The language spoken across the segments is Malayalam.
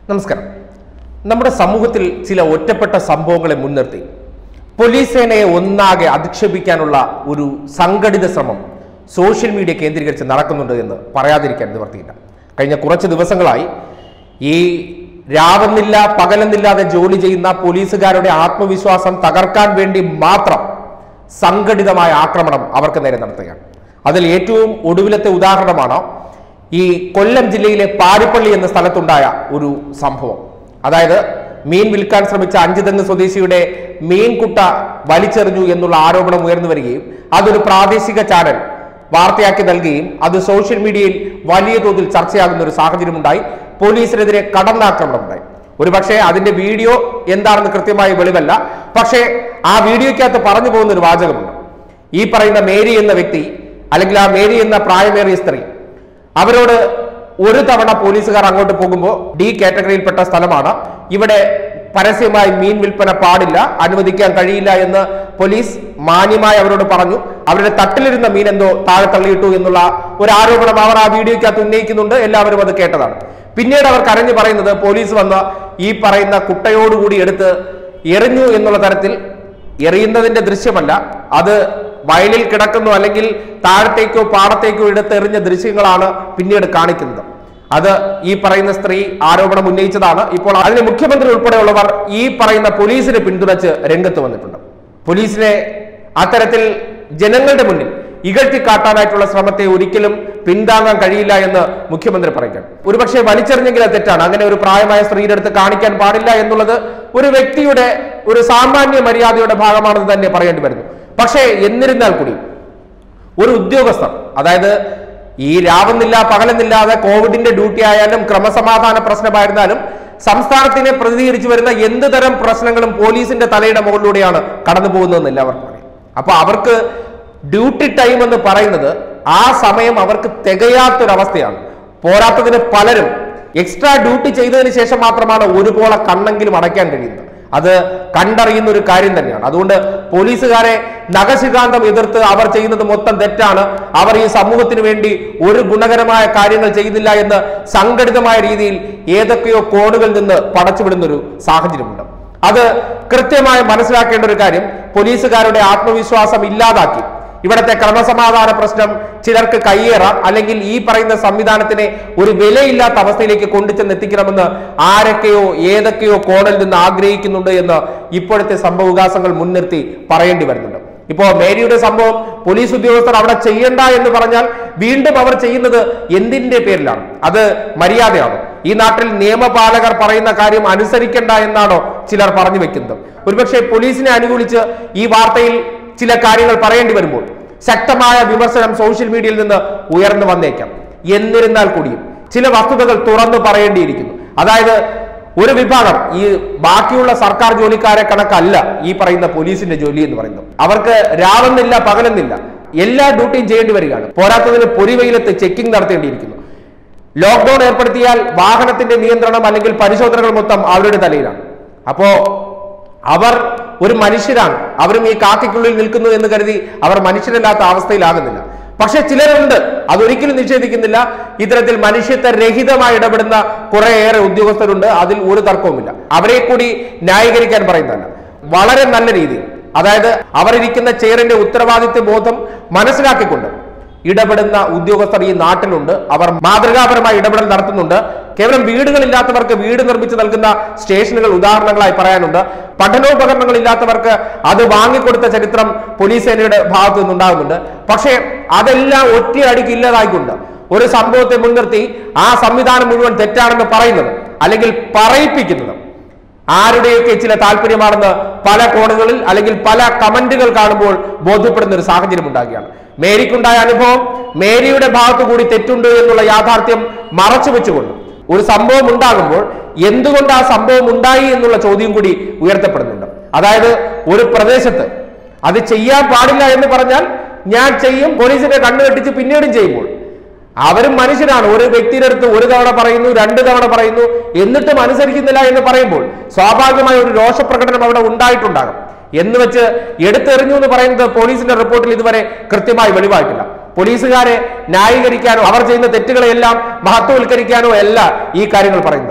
നമസ്കാരം നമ്മുടെ സമൂഹത്തിൽ ചില ഒറ്റപ്പെട്ട സംഭവങ്ങളെ മുൻനിർത്തി പോലീസ് സേനയെ ഒന്നാകെ അധിക്ഷേപിക്കാനുള്ള ഒരു സംഘടിത ശ്രമം സോഷ്യൽ മീഡിയ കേന്ദ്രീകരിച്ച് നടക്കുന്നുണ്ട് എന്ന് പറയാതിരിക്കാൻ നിവർത്തിയില്ല കഴിഞ്ഞ കുറച്ച് ദിവസങ്ങളായി ഈ രാവെന്നില്ല പകലെന്നില്ലാതെ ജോലി ചെയ്യുന്ന പോലീസുകാരുടെ ആത്മവിശ്വാസം തകർക്കാൻ വേണ്ടി മാത്രം സംഘടിതമായ ആക്രമണം അവർക്ക് നേരെ നടത്തുകയാണ് അതിൽ ഏറ്റവും ഒടുവിലത്തെ ഉദാഹരണമാണ് ഈ കൊല്ലം ജില്ലയിലെ പാരിപ്പള്ളി എന്ന സ്ഥലത്തുണ്ടായ ഒരു സംഭവം അതായത് മീൻ വിൽക്കാൻ ശ്രമിച്ച അഞ്ചുതെങ്ങ് സ്വദേശിയുടെ മീൻകുട്ട വലിച്ചെറിഞ്ഞു എന്നുള്ള ആരോപണം ഉയർന്നു വരികയും അതൊരു പ്രാദേശിക ചാനൽ വാർത്തയാക്കി നൽകുകയും അത് സോഷ്യൽ മീഡിയയിൽ വലിയ തോതിൽ ചർച്ചയാകുന്ന ഒരു സാഹചര്യമുണ്ടായി പോലീസിനെതിരെ കടന്നാക്രമണമുണ്ടായി ഒരുപക്ഷെ അതിന്റെ വീഡിയോ എന്താണെന്ന് കൃത്യമായി വെളിവല്ല പക്ഷേ ആ വീഡിയോയ്ക്കകത്ത് പറഞ്ഞു പോകുന്ന ഒരു വാചകമുണ്ട് ഈ പറയുന്ന മേരി എന്ന വ്യക്തി അല്ലെങ്കിൽ ആ മേരി എന്ന പ്രായമേറിയ സ്ത്രീ അവരോട് ഒരു തവണ പോലീസുകാർ അങ്ങോട്ട് പോകുമ്പോൾ ഡി കാറ്റഗറിയിൽപ്പെട്ട സ്ഥലമാണ് ഇവിടെ പരസ്യമായി മീൻ വിൽപ്പന പാടില്ല അനുവദിക്കാൻ കഴിയില്ല എന്ന് പോലീസ് മാന്യമായി അവരോട് പറഞ്ഞു അവരുടെ തട്ടിലിരുന്ന മീൻ എന്തോ താഴെ തള്ളിയിട്ടു എന്നുള്ള ഒരു ആരോപണം അവർ ആ വീഡിയോയ്ക്കകത്ത് ഉന്നയിക്കുന്നുണ്ട് എല്ലാവരും അത് കേട്ടതാണ് പിന്നീട് അവർ കരഞ്ഞു പറയുന്നത് പോലീസ് വന്ന് ഈ പറയുന്ന കുട്ടയോടുകൂടി എടുത്ത് എറിഞ്ഞു എന്നുള്ള തരത്തിൽ എറിയുന്നതിന്റെ ദൃശ്യമല്ല അത് വയലിൽ കിടക്കുന്നു അല്ലെങ്കിൽ താഴത്തേക്കോ പാടത്തേക്കോ എടുത്തെറിഞ്ഞ ദൃശ്യങ്ങളാണ് പിന്നീട് കാണിക്കുന്നത് അത് ഈ പറയുന്ന സ്ത്രീ ആരോപണം ഉന്നയിച്ചതാണ് ഇപ്പോൾ അതിന് മുഖ്യമന്ത്രി ഉൾപ്പെടെയുള്ളവർ ഈ പറയുന്ന പോലീസിനെ പിന്തുണച്ച് രംഗത്ത് വന്നിട്ടുണ്ട് പോലീസിനെ അത്തരത്തിൽ ജനങ്ങളുടെ മുന്നിൽ ഇകഴ്ത്തി കാട്ടാനായിട്ടുള്ള ശ്രമത്തെ ഒരിക്കലും പിന്താങ്ങാൻ കഴിയില്ല എന്ന് മുഖ്യമന്ത്രി പറയുകയാണ് ഒരുപക്ഷെ വലിച്ചെറിഞ്ഞെങ്കിൽ അത് തെറ്റാണ് അങ്ങനെ ഒരു പ്രായമായ സ്ത്രീയുടെ അടുത്ത് കാണിക്കാൻ പാടില്ല എന്നുള്ളത് ഒരു വ്യക്തിയുടെ ഒരു സാമാന്യ മര്യാദയുടെ ഭാഗമാണെന്ന് തന്നെ പറയേണ്ടി വരുന്നു പക്ഷേ എന്നിരുന്നാൽ കൂടി ഒരു ഉദ്യോഗസ്ഥർ അതായത് ഈ രാവെന്നില്ല പകലെന്നില്ലാതെ കോവിഡിന്റെ ഡ്യൂട്ടി ആയാലും ക്രമസമാധാന പ്രശ്നമായിരുന്നാലും സംസ്ഥാനത്തിനെ പ്രതിനിധീകരിച്ചു വരുന്ന എന്ത് തരം പ്രശ്നങ്ങളും പോലീസിന്റെ തലയുടെ മുകളിലൂടെയാണ് കടന്നു പോകുന്നതെന്ന് എല്ലാവർക്കും അറിയാം അപ്പൊ അവർക്ക് ഡ്യൂട്ടി ടൈം എന്ന് പറയുന്നത് ആ സമയം അവർക്ക് തികയാത്തൊരവസ്ഥയാണ് പോരാത്തതിന് പലരും എക്സ്ട്രാ ഡ്യൂട്ടി ചെയ്തതിന് ശേഷം മാത്രമാണ് ഒരുപോലെ കണ്ണെങ്കിലും അടയ്ക്കാൻ കഴിയുന്നത് അത് കണ്ടറിയുന്ന ഒരു കാര്യം തന്നെയാണ് അതുകൊണ്ട് പോലീസുകാരെ നഖശികാന്തം എതിർത്ത് അവർ ചെയ്യുന്നത് മൊത്തം തെറ്റാണ് അവർ ഈ സമൂഹത്തിന് വേണ്ടി ഒരു ഗുണകരമായ കാര്യങ്ങൾ ചെയ്യുന്നില്ല എന്ന് സംഘടിതമായ രീതിയിൽ ഏതൊക്കെയോ കോണുകളിൽ നിന്ന് പടച്ചുവിടുന്ന ഒരു സാഹചര്യമുണ്ട് അത് കൃത്യമായി മനസ്സിലാക്കേണ്ട ഒരു കാര്യം പോലീസുകാരുടെ ആത്മവിശ്വാസം ഇല്ലാതാക്കി ഇവിടുത്തെ ക്രമസമാധാന പ്രശ്നം ചിലർക്ക് കയ്യേറാം അല്ലെങ്കിൽ ഈ പറയുന്ന സംവിധാനത്തിനെ ഒരു വിലയില്ലാത്ത അവസ്ഥയിലേക്ക് കൊണ്ടുചെന്ന് എത്തിക്കണമെന്ന് ആരൊക്കെയോ ഏതൊക്കെയോ കോണിൽ നിന്ന് ആഗ്രഹിക്കുന്നുണ്ട് എന്ന് ഇപ്പോഴത്തെ സംഭവവികാസങ്ങൾ മുൻനിർത്തി പറയേണ്ടി വരുന്നുണ്ട് ഇപ്പോ മേരിയുടെ സംഭവം പോലീസ് ഉദ്യോഗസ്ഥർ അവിടെ ചെയ്യണ്ട എന്ന് പറഞ്ഞാൽ വീണ്ടും അവർ ചെയ്യുന്നത് എന്തിന്റെ പേരിലാണ് അത് മര്യാദയാണോ ഈ നാട്ടിൽ നിയമപാലകർ പറയുന്ന കാര്യം അനുസരിക്കണ്ട എന്നാണോ ചിലർ പറഞ്ഞു വെക്കുന്നത് ഒരുപക്ഷെ പോലീസിനെ അനുകൂലിച്ച് ഈ വാർത്തയിൽ ചില കാര്യങ്ങൾ പറയേണ്ടി വരുമ്പോൾ ശക്തമായ വിമർശനം സോഷ്യൽ മീഡിയയിൽ നിന്ന് ഉയർന്നു വന്നേക്കാം എന്നിരുന്നാൽ കൂടിയും ചില വസ്തുതകൾ തുറന്നു പറയേണ്ടിയിരിക്കുന്നു അതായത് ഒരു വിഭാഗം ഈ ബാക്കിയുള്ള സർക്കാർ ജോലിക്കാരെ കണക്കല്ല ഈ പറയുന്ന പോലീസിന്റെ ജോലി എന്ന് പറയുന്നത് അവർക്ക് രാവെന്നില്ല പകലെന്നില്ല എല്ലാ ഡ്യൂട്ടിയും ചെയ്യേണ്ടി വരികയാണ് പോരാത്തതിന് പൊരിവെയിലത്ത് ചെക്കിംഗ് നടത്തേണ്ടിയിരിക്കുന്നു ലോക്ക്ഡൌൺ ഏർപ്പെടുത്തിയാൽ വാഹനത്തിന്റെ നിയന്ത്രണം അല്ലെങ്കിൽ പരിശോധനകൾ മൊത്തം അവരുടെ തലയിലാണ് അപ്പോ അവർ ഒരു മനുഷ്യരാണ് അവരും ഈ കാക്കയ്ക്കുള്ളിൽ നിൽക്കുന്നു എന്ന് കരുതി അവർ മനുഷ്യരല്ലാത്ത അവസ്ഥയിലാകുന്നില്ല പക്ഷെ ചിലരുണ്ട് അതൊരിക്കലും നിഷേധിക്കുന്നില്ല ഇത്തരത്തിൽ മനുഷ്യത്വ രഹിതമായി ഇടപെടുന്ന കുറേയേറെ ഉദ്യോഗസ്ഥരുണ്ട് അതിൽ ഒരു തർക്കവുമില്ല അവരെ കൂടി ന്യായീകരിക്കാൻ പറയുന്നതല്ല വളരെ നല്ല രീതിയിൽ അതായത് അവരിരിക്കുന്ന ചെയറിന്റെ ഉത്തരവാദിത്വ ബോധം മനസ്സിലാക്കിക്കൊണ്ട് ഇടപെടുന്ന ഉദ്യോഗസ്ഥർ ഈ നാട്ടിലുണ്ട് അവർ മാതൃകാപരമായി ഇടപെടൽ നടത്തുന്നുണ്ട് കേവലം വീടുകളില്ലാത്തവർക്ക് വീട് നിർമ്മിച്ചു നൽകുന്ന സ്റ്റേഷനുകൾ ഉദാഹരണങ്ങളായി പറയാനുണ്ട് പഠനോപകരണങ്ങൾ ഇല്ലാത്തവർക്ക് അത് വാങ്ങിക്കൊടുത്ത ചരിത്രം പോലീസ് സേനയുടെ ഭാഗത്തു നിന്നുണ്ടാകുന്നുണ്ട് പക്ഷേ അതെല്ലാം ഒറ്റയടിക്ക് ഇല്ലാതായിക്കൊണ്ട് ഒരു സംഭവത്തെ മുൻനിർത്തി ആ സംവിധാനം മുഴുവൻ തെറ്റാണെന്ന് പറയുന്നത് അല്ലെങ്കിൽ പറയിപ്പിക്കുന്നത് ആരുടെയൊക്കെ ചില താല്പര്യമാണെന്ന് പല കോണുകളിൽ അല്ലെങ്കിൽ പല കമന്റുകൾ കാണുമ്പോൾ ബോധ്യപ്പെടുന്ന ഒരു സാഹചര്യം ഉണ്ടാകുകയാണ് മേരിക്കുണ്ടായ അനുഭവം മേരിയുടെ ഭാഗത്തു കൂടി തെറ്റുണ്ട് എന്നുള്ള യാഥാർത്ഥ്യം മറച്ചു വെച്ചുകൊണ്ട് ഒരു സംഭവം ഉണ്ടാകുമ്പോൾ എന്തുകൊണ്ട് ആ സംഭവം ഉണ്ടായി എന്നുള്ള ചോദ്യം കൂടി ഉയർത്തപ്പെടുന്നുണ്ട് അതായത് ഒരു പ്രദേശത്ത് അത് ചെയ്യാൻ പാടില്ല എന്ന് പറഞ്ഞാൽ ഞാൻ ചെയ്യും പോലീസിനെ കണ്ണുകെട്ടിച്ച് പിന്നീടും ചെയ്യുമ്പോൾ അവരും മനുഷ്യരാണ് ഒരു വ്യക്തിയുടെ അടുത്ത് ഒരു തവണ പറയുന്നു രണ്ട് തവണ പറയുന്നു എന്നിട്ടും അനുസരിക്കുന്നില്ല എന്ന് പറയുമ്പോൾ സ്വാഭാവികമായ ഒരു രോഷപ്രകടനം അവിടെ ഉണ്ടായിട്ടുണ്ടാകും എന്ന് വെച്ച് എടുത്തെറിഞ്ഞു എന്ന് പറയുന്നത് പോലീസിന്റെ റിപ്പോർട്ടിൽ ഇതുവരെ കൃത്യമായി വെളിവായിട്ടില്ല പോലീസുകാരെ ന്യായീകരിക്കാനോ അവർ ചെയ്യുന്ന തെറ്റുകളെയെല്ലാം മഹത്വവൽക്കരിക്കാനോ അല്ല ഈ കാര്യങ്ങൾ പറയുന്നത്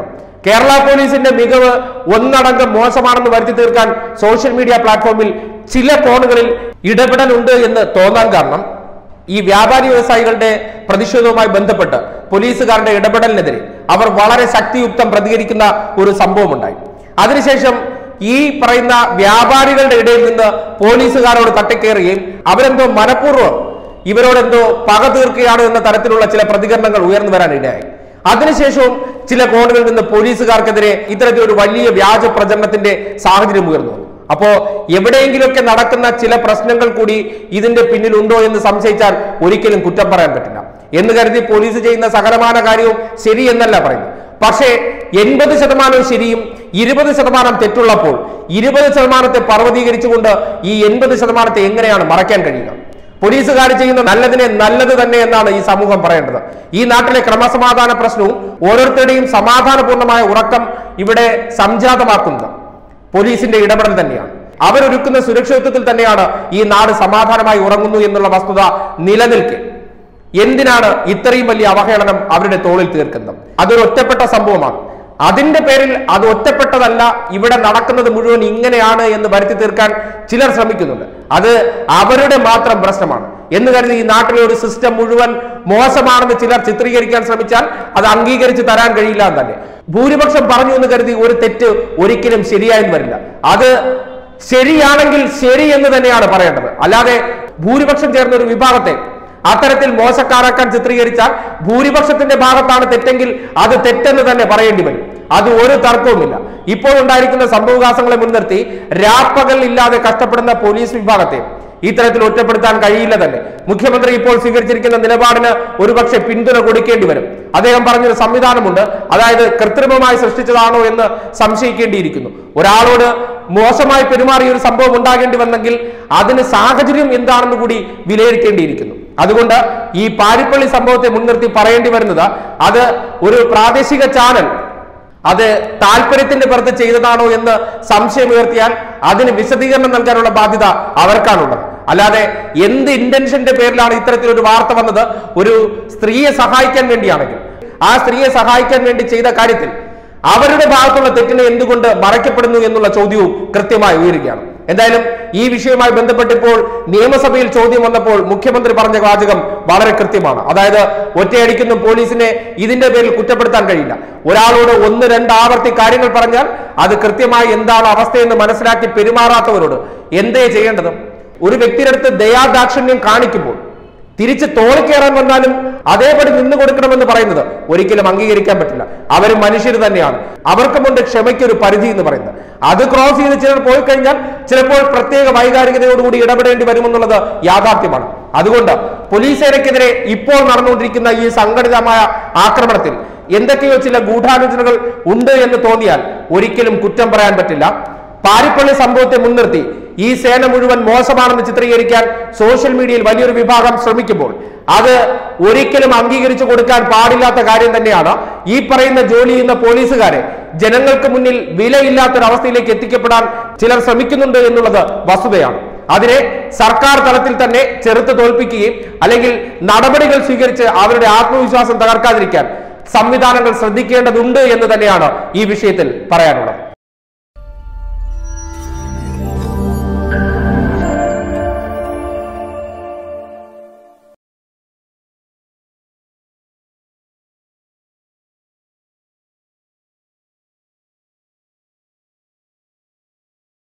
കേരള പോലീസിന്റെ മികവ് ഒന്നടങ്കം മോശമാണെന്ന് വരുത്തി തീർക്കാൻ സോഷ്യൽ മീഡിയ പ്ലാറ്റ്ഫോമിൽ ചില കോണുകളിൽ ഇടപെടലുണ്ട് എന്ന് തോന്നാൻ കാരണം ഈ വ്യാപാരി വ്യവസായികളുടെ പ്രതിഷേധവുമായി ബന്ധപ്പെട്ട് പോലീസുകാരുടെ ഇടപെടലിനെതിരെ അവർ വളരെ ശക്തിയുക്തം പ്രതികരിക്കുന്ന ഒരു സംഭവമുണ്ടായി അതിനുശേഷം ഈ പറയുന്ന വ്യാപാരികളുടെ ഇടയിൽ നിന്ന് പോലീസുകാരോട് തട്ടിക്കയറുകയും അവരെന്തോ മനഃപൂർവ്വം ഇവരോടെന്തോ പക തീർക്കുകയാണ് എന്ന തരത്തിലുള്ള ചില പ്രതികരണങ്ങൾ ഉയർന്നു വരാൻ ഇടയായി അതിനുശേഷവും ചില കോണുകളിൽ നിന്ന് പോലീസുകാർക്കെതിരെ ഇത്തരത്തിലൊരു വലിയ വ്യാജ പ്രചരണത്തിന്റെ സാഹചര്യം ഉയർന്നു വന്നു അപ്പോ എവിടെയെങ്കിലുമൊക്കെ നടക്കുന്ന ചില പ്രശ്നങ്ങൾ കൂടി ഇതിന്റെ പിന്നിലുണ്ടോ എന്ന് സംശയിച്ചാൽ ഒരിക്കലും കുറ്റം പറയാൻ പറ്റില്ല എന്ന് കരുതി പോലീസ് ചെയ്യുന്ന സകലമാന കാര്യവും ശരി എന്നല്ല പറയുന്നത് പക്ഷേ എൺപത് ശതമാനവും ശരിയും ഇരുപത് ശതമാനം തെറ്റുള്ളപ്പോൾ ഇരുപത് ശതമാനത്തെ പർവ്വതീകരിച്ചുകൊണ്ട് ഈ എൺപത് ശതമാനത്തെ എങ്ങനെയാണ് മറയ്ക്കാൻ കഴിയുക പോലീസുകാർ ചെയ്യുന്ന നല്ലതിനെ നല്ലത് തന്നെ എന്നാണ് ഈ സമൂഹം പറയേണ്ടത് ഈ നാട്ടിലെ ക്രമസമാധാന പ്രശ്നവും ഓരോരുത്തരുടെയും സമാധാനപൂർണമായ ഉറക്കം ഇവിടെ സംജാതമാക്കുന്നത് പോലീസിന്റെ ഇടപെടൽ തന്നെയാണ് അവരൊരുക്കുന്ന സുരക്ഷിതത്വത്തിൽ തന്നെയാണ് ഈ നാട് സമാധാനമായി ഉറങ്ങുന്നു എന്നുള്ള വസ്തുത നിലനിൽക്കെ എന്തിനാണ് ഇത്രയും വലിയ അവഹേളനം അവരുടെ തോളിൽ തീർക്കുന്നത് അതൊരു ഒറ്റപ്പെട്ട സംഭവമാണ് അതിന്റെ പേരിൽ അത് ഒറ്റപ്പെട്ടതല്ല ഇവിടെ നടക്കുന്നത് മുഴുവൻ ഇങ്ങനെയാണ് എന്ന് വരുത്തി തീർക്കാൻ ചിലർ ശ്രമിക്കുന്നുണ്ട് അത് അവരുടെ മാത്രം പ്രശ്നമാണ് എന്ന് കരുതി ഈ നാട്ടിലെ ഒരു സിസ്റ്റം മുഴുവൻ മോശമാണെന്ന് ചിലർ ചിത്രീകരിക്കാൻ ശ്രമിച്ചാൽ അത് അംഗീകരിച്ച് തരാൻ കഴിയില്ല എന്ന് തന്നെ ഭൂരിപക്ഷം പറഞ്ഞു എന്ന് കരുതി ഒരു തെറ്റ് ഒരിക്കലും ശരിയായെന്ന് വരില്ല അത് ശരിയാണെങ്കിൽ ശരി എന്ന് തന്നെയാണ് പറയേണ്ടത് അല്ലാതെ ഭൂരിപക്ഷം ചേർന്ന ഒരു വിഭാഗത്തെ അത്തരത്തിൽ മോശക്കാരാക്കാൻ ചിത്രീകരിച്ചാൽ ഭൂരിപക്ഷത്തിന്റെ ഭാഗത്താണ് തെറ്റെങ്കിൽ അത് തെറ്റെന്ന് തന്നെ പറയേണ്ടി വരും അത് ഒരു തർക്കവുമില്ല ഇപ്പോൾ ഉണ്ടായിരിക്കുന്ന സംഭവവികാസങ്ങളെ മുൻനിർത്തി രാപ്പകൽ ഇല്ലാതെ കഷ്ടപ്പെടുന്ന പോലീസ് വിഭാഗത്തെ ഇത്തരത്തിൽ ഒറ്റപ്പെടുത്താൻ കഴിയില്ല തന്നെ മുഖ്യമന്ത്രി ഇപ്പോൾ സ്വീകരിച്ചിരിക്കുന്ന നിലപാടിന് ഒരുപക്ഷെ പിന്തുണ കൊടുക്കേണ്ടി വരും അദ്ദേഹം പറഞ്ഞൊരു സംവിധാനമുണ്ട് അതായത് കൃത്രിമമായി സൃഷ്ടിച്ചതാണോ എന്ന് സംശയിക്കേണ്ടിയിരിക്കുന്നു ഒരാളോട് മോശമായി പെരുമാറിയ ഒരു സംഭവം ഉണ്ടാകേണ്ടി വന്നെങ്കിൽ അതിന് സാഹചര്യം എന്താണെന്ന് കൂടി വിലയിരുത്തേണ്ടിയിരിക്കുന്നു അതുകൊണ്ട് ഈ പാരിപ്പള്ളി സംഭവത്തെ മുൻനിർത്തി പറയേണ്ടി വരുന്നത് അത് ഒരു പ്രാദേശിക ചാനൽ അത് താല്പര്യത്തിന്റെ പുറത്ത് ചെയ്തതാണോ എന്ന് സംശയമുയർത്തിയാൽ അതിന് വിശദീകരണം നൽകാനുള്ള ബാധ്യത അവർക്കാണുള്ളത് അല്ലാതെ എന്ത് ഇന്റൻഷന്റെ പേരിലാണ് ഇത്തരത്തിലൊരു വാർത്ത വന്നത് ഒരു സ്ത്രീയെ സഹായിക്കാൻ വേണ്ടിയാണെങ്കിൽ ആ സ്ത്രീയെ സഹായിക്കാൻ വേണ്ടി ചെയ്ത കാര്യത്തിൽ അവരുടെ ഭാഗത്തുള്ള തെറ്റിനെ എന്തുകൊണ്ട് മറയ്ക്കപ്പെടുന്നു എന്നുള്ള ചോദ്യവും കൃത്യമായി ഉയരുകയാണ് എന്തായാലും ഈ വിഷയവുമായി ബന്ധപ്പെട്ടിപ്പോൾ നിയമസഭയിൽ ചോദ്യം വന്നപ്പോൾ മുഖ്യമന്ത്രി പറഞ്ഞ വാചകം വളരെ കൃത്യമാണ് അതായത് ഒറ്റയടിക്കുന്ന പോലീസിനെ ഇതിന്റെ പേരിൽ കുറ്റപ്പെടുത്താൻ കഴിയില്ല ഒരാളോട് ഒന്ന് രണ്ട് ആവർത്തി കാര്യങ്ങൾ പറഞ്ഞാൽ അത് കൃത്യമായി എന്താണ് അവസ്ഥയെന്ന് മനസ്സിലാക്കി പെരുമാറാത്തവരോട് എന്തേ ചെയ്യേണ്ടത് ഒരു വ്യക്തിയുടെ അടുത്ത് ദയാദാക്ഷിണ്യം കാണിക്കുമ്പോൾ തിരിച്ച് തോളിക്കേറാൻ വന്നാലും അതേപടി നിന്ന് കൊടുക്കണമെന്ന് പറയുന്നത് ഒരിക്കലും അംഗീകരിക്കാൻ പറ്റില്ല അവർ മനുഷ്യർ തന്നെയാണ് അവർക്കുമുണ്ട് ക്ഷമയ്ക്കൊരു പരിധി എന്ന് പറയുന്നത് അത് ക്രോസ് ചെയ്ത് ചിലർ പോയി കഴിഞ്ഞാൽ ചിലപ്പോൾ പ്രത്യേക വൈകാരികതയോടുകൂടി ഇടപെടേണ്ടി വരുമെന്നുള്ളത് യാഥാർത്ഥ്യമാണ് അതുകൊണ്ട് പോലീസ് സേനയ്ക്കെതിരെ ഇപ്പോൾ നടന്നുകൊണ്ടിരിക്കുന്ന ഈ സംഘടിതമായ ആക്രമണത്തിൽ എന്തൊക്കെയോ ചില ഗൂഢാലോചനകൾ ഉണ്ട് എന്ന് തോന്നിയാൽ ഒരിക്കലും കുറ്റം പറയാൻ പറ്റില്ല പാരിപ്പള്ളി സംഭവത്തെ മുൻനിർത്തി ഈ സേന മുഴുവൻ മോശമാണെന്ന് ചിത്രീകരിക്കാൻ സോഷ്യൽ മീഡിയയിൽ വലിയൊരു വിഭാഗം ശ്രമിക്കുമ്പോൾ അത് ഒരിക്കലും അംഗീകരിച്ചു കൊടുക്കാൻ പാടില്ലാത്ത കാര്യം തന്നെയാണ് ഈ പറയുന്ന ജോലി ചെയ്യുന്ന പോലീസുകാരെ ജനങ്ങൾക്ക് മുന്നിൽ വിലയില്ലാത്തൊരവസ്ഥയിലേക്ക് എത്തിക്കപ്പെടാൻ ചിലർ ശ്രമിക്കുന്നുണ്ട് എന്നുള്ളത് വസ്തുതയാണ് അതിനെ സർക്കാർ തലത്തിൽ തന്നെ ചെറുത്ത് തോൽപ്പിക്കുകയും അല്ലെങ്കിൽ നടപടികൾ സ്വീകരിച്ച് അവരുടെ ആത്മവിശ്വാസം തകർക്കാതിരിക്കാൻ സംവിധാനങ്ങൾ ശ്രദ്ധിക്കേണ്ടതുണ്ട് എന്ന് തന്നെയാണ് ഈ വിഷയത്തിൽ പറയാനുള്ളത്